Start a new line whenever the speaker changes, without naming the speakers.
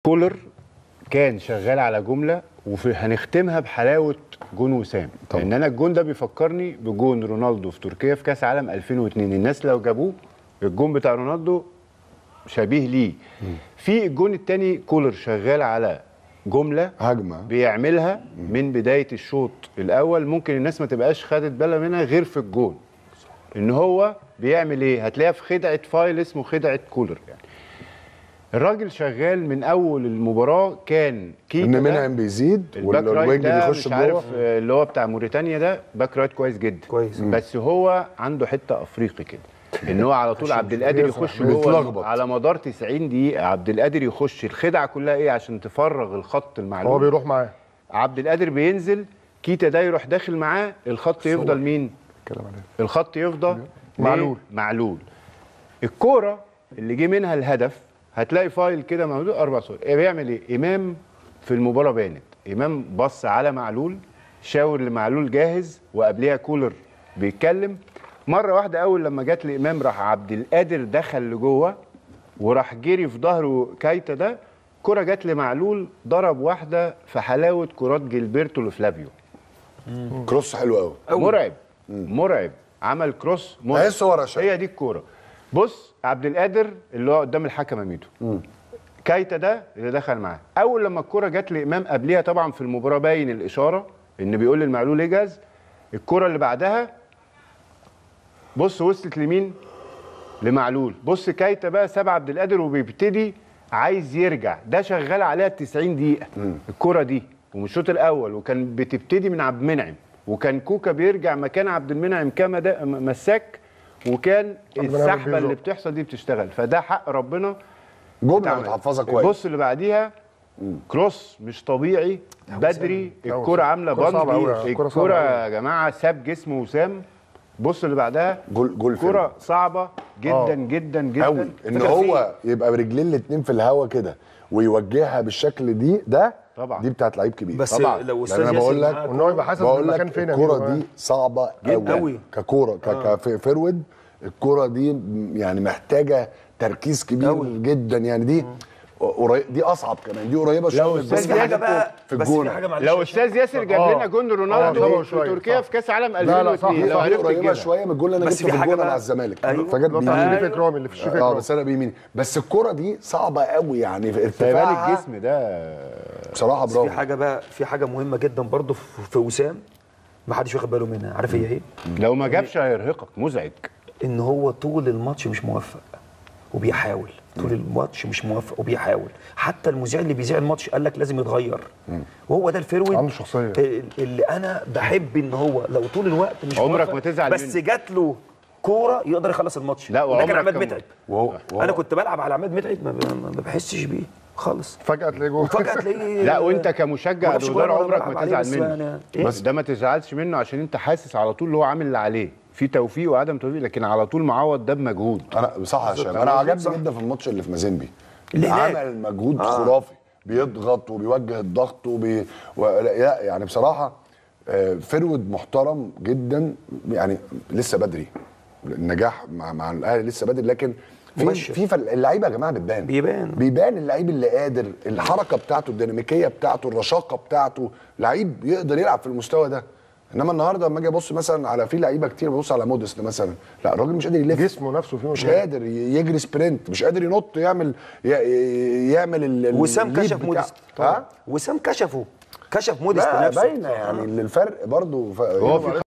كولر كان شغال على جمله وهنختمها بحلاوه جون وسام
طبعا.
لان انا الجون ده بيفكرني بجون رونالدو في تركيا في كاس عالم 2002 الناس لو جابوه الجون بتاع رونالدو شبيه ليه في الجون الثاني كولر شغال على جمله
هجمه
بيعملها من بدايه الشوط الاول ممكن الناس ما تبقاش خدت بالها منها غير في الجون ان هو بيعمل ايه هتلاقيها في خدعه فايل اسمه خدعه كولر يعني الراجل شغال من اول المباراه كان كيتا
ان
ده
منعم بيزيد
الباك رايت
والوينج
ده
بيخش
مش عارف
جوه
آه، اللي هو بتاع موريتانيا ده باك رايت كويس جدا
كويس.
بس هو عنده حته افريقي كده ان هو على طول عبد القادر
بيفرح،
يخش
بيتلخبط.
جوه على مدار 90 دقيقه عبد القادر يخش الخدعه كلها ايه عشان تفرغ الخط المعلوم
هو بيروح معاه
عبد القادر بينزل كيتا ده يروح داخل معاه الخط يفضل مين
كلام عليه
الخط يفضل
معلول.
معلول الكوره اللي جه منها الهدف هتلاقي فايل كده موجود اربع صور إيه بيعمل ايه امام في المباراه بانت امام بص على معلول شاور لمعلول جاهز وقبليها كولر بيتكلم مره واحده اول لما جت لامام راح عبد القادر دخل لجوه وراح جري في ظهره كايتا ده كرة جت لمعلول ضرب واحده في حلاوه كرات جilberto لفلافيو
كروس حلو قوي
مرعب مرعب عمل كروس مرعب
تحس هو رشا.
هي دي الكوره بص عبد القادر اللي هو قدام الحكم اميدو كايتا ده اللي دخل معاه اول لما الكوره جت لامام قبليها طبعا في المباراه باين الاشاره ان بيقول للمعلول اجهز الكوره اللي بعدها بص وصلت لمين لمعلول بص كايتا بقى ساب عبد القادر وبيبتدي عايز يرجع ده شغال عليها 90 دقيقه الكره دي ومن الشوط الاول وكان بتبتدي من عبد المنعم وكان كوكا بيرجع مكان عبد المنعم كما ده م- مساك وكان
المنعم
السحبه
بيزق.
اللي بتحصل دي بتشتغل فده حق ربنا
جمله
اتعمل.
متحفظه كويس
البص اللي بعديها كروس مش طبيعي بدري
لا،
الكرة عامله
الكرة صعبة أوي،
بندي
الكرة صعبة
الكرة
أوي.
يا جماعه ساب جسمه وسام بص اللي بعدها
جول جول فيلم.
كرة صعبة جدا
آه.
جدا جدا
قوي ان
فكرة
هو يبقى برجلين الاتنين في الهوا كده ويوجهها بالشكل دي ده
طبعا.
دي بتاعت لعيب كبير
بس
طبعا.
لو
لان
استاذ
انا
ياسر
بقول لك
معاك
وان هو يبقى حاسس
بقول
المكان
لك
فين يا
الكرة
ميدو.
دي صعبة
جدا
قوي
أوي.
ككورة كفرود الكرة دي يعني محتاجة تركيز كبير
أوي.
جدا يعني دي قريب دي اصعب كمان دي قريبة شوية من
أستاذ
بس
الجول
في
ياسر
حاجه بقى
في
بس في
الجونة.
حاجه معلش
لو استاذ ياسر جاب
آه.
لنا جون
آه،
رونالدو
طبعا
في
شوية،
تركيا
صح.
في كاس عالم
لا، لا،
2002
صح،
لو
صح.
دي
عرفت
قريبة
تجيبها.
شوية من الجول اللي انا
بس
جبته
في
في
حاجة
الجونة
بقى-
مع الزمالك
أيوة.
فجت
اللي بتاع
بيمين
شريف اكرامي اللي في شريف
اه
اكرامي
بس انا بيميني بس الكرة دي صعبة قوي يعني في
خلي بالك
ارتفاعها
الجسم ده
بصراحة
بس في
برافو
حاجه بقى في حاجه مهمه جدا برضو في في وسام ما حدش واخد باله منها عارف هي ايه
لو ما جابش هيرهقك مزعج
ان هو طول الماتش مش موفق وبيحاول طول الماتش مش موفق وبيحاول حتى المذيع اللي بيذيع الماتش قال لك لازم يتغير وهو ده الفيرويد
عنده شخصية.
اللي انا بحب ان هو لو طول الوقت مش
عمرك
موفق،
ما تزعل
بس
منه.
جات له كوره يقدر يخلص الماتش
لا،
وده كان
وعمرك
عماد
كم-
متعب
وهو وهو-
انا كنت بلعب على عماد متعب ما, ما, ما بحسش بيه خالص
فجاه تلاقيه جوه
وفجاه تلاقيه
لا وانت كمشجع
ما جابش
دودار
جول وأنا
عمرك
بلعب
ما
عليه،
تزعل
بس
منه
يعني إيه؟
بس ده ما تزعلش منه عشان انت حاسس على طول اللي هو عامل اللي عليه في توفيق وعدم توفيق لكن على طول معوض ده بمجهود
انا صح يا شباب انا عجبني جدا في الماتش اللي في مازيمبي
اللي هناك.
عمل مجهود آه. خرافي بيضغط وبيوجه الضغط وبي و... لا يعني بصراحه آه، فرود محترم جدا يعني لسه بدري النجاح مع, مع الاهلي لسه بدري لكن في
مبشر.
في فل- اللعيبه يا جماعه بتبان
بيبان.
بيبان اللعيب اللي قادر الحركه بتاعته الديناميكيه بتاعته الرشاقه بتاعته لعيب يقدر يلعب في المستوى ده انما النهارده لما اجي ابص مثلا على في لعيبه كتير ببص على موديست مثلا لا الراجل مش قادر يلف
جسمه نفسه فيه
مش
مشكلة.
قادر ي- يجري سبرنت مش قادر ينط يعمل ي- ي- يعمل ال- ال-
وسام
الليد
كشف
بتاع-
موديست
ها
وسام كشفه كشف موديست
لا
نفسه
باينه يعني الفرق برضو ف...
هو في